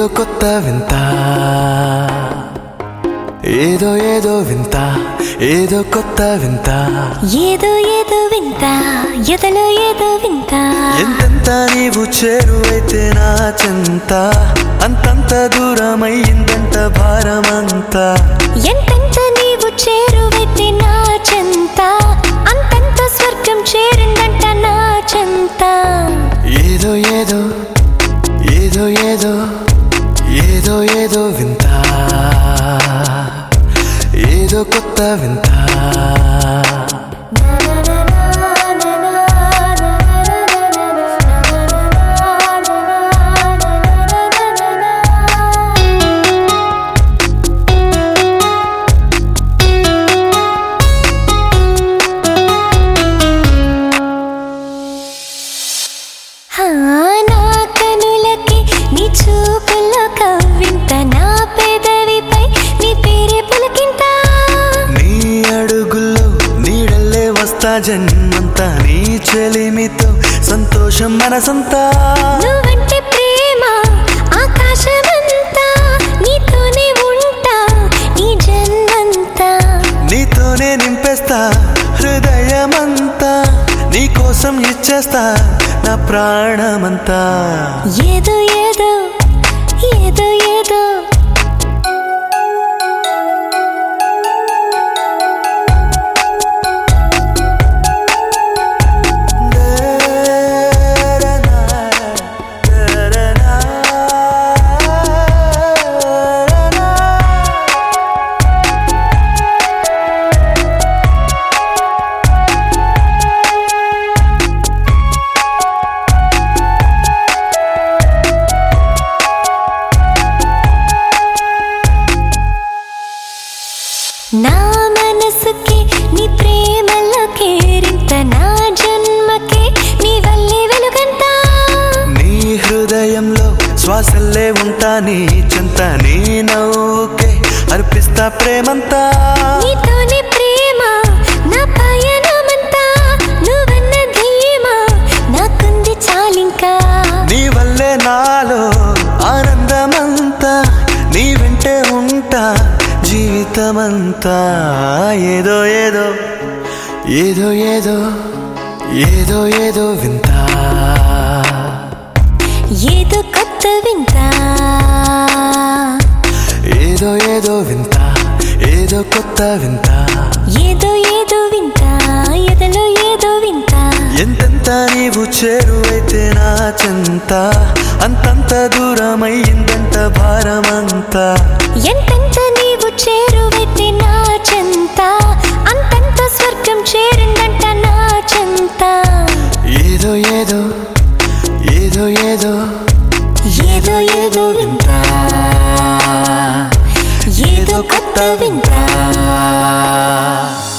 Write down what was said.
ఏదో కొత్త వింత ఏదో ఏదో వింత ఏదో కొత్త వింత ఏదో ఏదో వింత ఎదలో ఏదో వింత ఎంతెంత నీవు చేరువైతే నా చెంత అంతంత దూరమయ్యిందంట భారమంతా ఎంతెంత నీవు చేరువైతే నా చెంత అంతంత స్వర్గం చేరిందంట నా చెంత ఏదో ఏదో ఏదో ఏదో ఏదో ఏదో వింత ఏదో కొత్త వింత హా, నా కనులకి నీ చూపుల్లో కవ్వింత నా పెదవిపై నీ పేరే పులకింత నీ అడుగుల్లో నీడల్లే వస్తా జన్మంతా నీ చెలిమితో సంతోషం మనసంతా నువ్వంటే ప్రేమ ఆకాశమంతా నీతోనే ఉంటా నీ జన్మంతా నీతోనే నింపేస్తా హృదయమంతా నీ కోసం ఇచ్చేస్తా నా ప్రాణమంతా ఏదో ఏదో ఏదో ఏదో నా మనసుకి నీ ప్రేమలో కేరింత నా జన్మకి నీ వల్లే వెలుగంతా నీ హృదయంలో శ్వాసల్లే ఉంటా నీ చెంత నీ నవ్వుకే అర్పిస్తా ప్రేమంతా నీతోనే ప్రేమ నా పయనమంతా నువ్వన్న ధీమా నాకుంది చాలింకా నీ వల్లే నాలో ఆనందమంతా నీ వెంటే ఉంటా జీవితమంతా ఏదో ఏదో ఏదో ఏదో ఏదో ఏదో వింత ఏదో కొత్త వింత ఏదో ఏదో వింత ఏదో కొత్త వింత ఏదో ఏదో వింత ఎదలో ఏదో వింత ఎంతెంత నీవు చేరువైతే నా చెంత అంతంత దూరమయ్యిందంట భారమంతా ఎంతెంత నీవు చేరువైతే నా చెంత అంతంత స్వర్గం చేరిందంట నా చెంత ఏదో ఏదో ఏదో ఏదో ఏదో ఏదో వింత ఏదో కొత్త వింత